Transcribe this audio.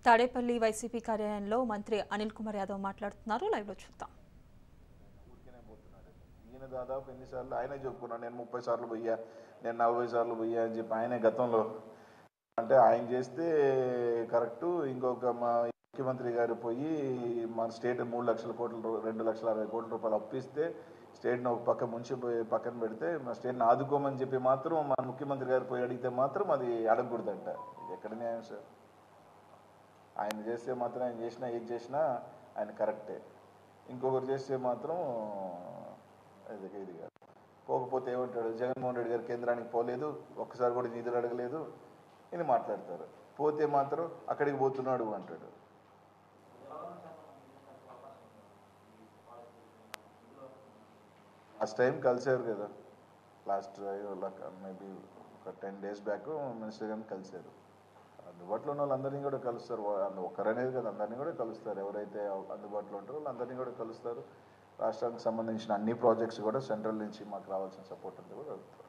Tadepalli YCP కార్యాలయంలో మంత్రి అనిల్ కుమార్ యాదవ్ మాట్లాడుతున్నారు లైవ్ లో చూద్దాం ఊరికేనే పోతున్నాడు ఈయన దాదాపు ఎన్నిసార్లు ఆయనే చెప్పుకున్నాడు నేను ముప్పై సార్లు పోయా నేను నలభై సార్లు పోయా అని చెప్పి ఆయనే గతంలో అంటే ఆయన చేస్తే కరెక్ట్ ఇంకొక మా ముఖ్యమంత్రి గారు పోయి మన స్టేట్ మూడు లక్షల కోట్ల రూ- రెండు లక్షల అరవై కోట్ల రూపాయలు అప్పిస్తే స్టేట్ని ఒక పక్క ముంచి పోయి పక్కన పెడితే మా స్టేట్ని ఆదుకోమని చెప్పి మాత్రం మన ముఖ్యమంత్రి గారు పోయి అడిగితే మాత్రం అది అడగకూడదంట ఇది ఎక్కడ న్యాయం సార్ ఆయన చేస్తే మాత్రం ఆయన చేసినా ఏది చేసినా ఆయన కరెక్టే ఇంకొకరు చేస్తే మాత్రం ఇది ఇది కాదు పోకపోతే ఏమంటాడు జగన్మోహన్ రెడ్డి గారు కేంద్రానికి పోలేదు ఒక్కసారి కూడా నిధులు అడగలేదు ఇది మాట్లాడతారు పోతే మాత్రం అక్కడికి పోతున్నాడు అంటాడు లాస్ట్ టైం కలిసారు కదా లాస్ట్ మేబీ ఒక టెన్ డేస్ బ్యాక్ మినిస్టర్ గారిని కలిశారు అందుబాటులో ఉన్న వాళ్ళందరినీ కూడా కలుస్తారు వా- అందు- ఒక్కరనేది కదా అందరినీ కూడా కలుస్తారు ఎవరైతే అందుబాటులో ఉంటారో వాళ్ళందరినీ కూడా కలుస్తారు రాష్ట్రానికి సంబంధించిన అన్ని ప్రాజెక్ట్స్ కూడా సెంట్రల్ నుంచి మాకు రావాల్సిన సపోర్ట్ అంతా కూడా అడుగుతారు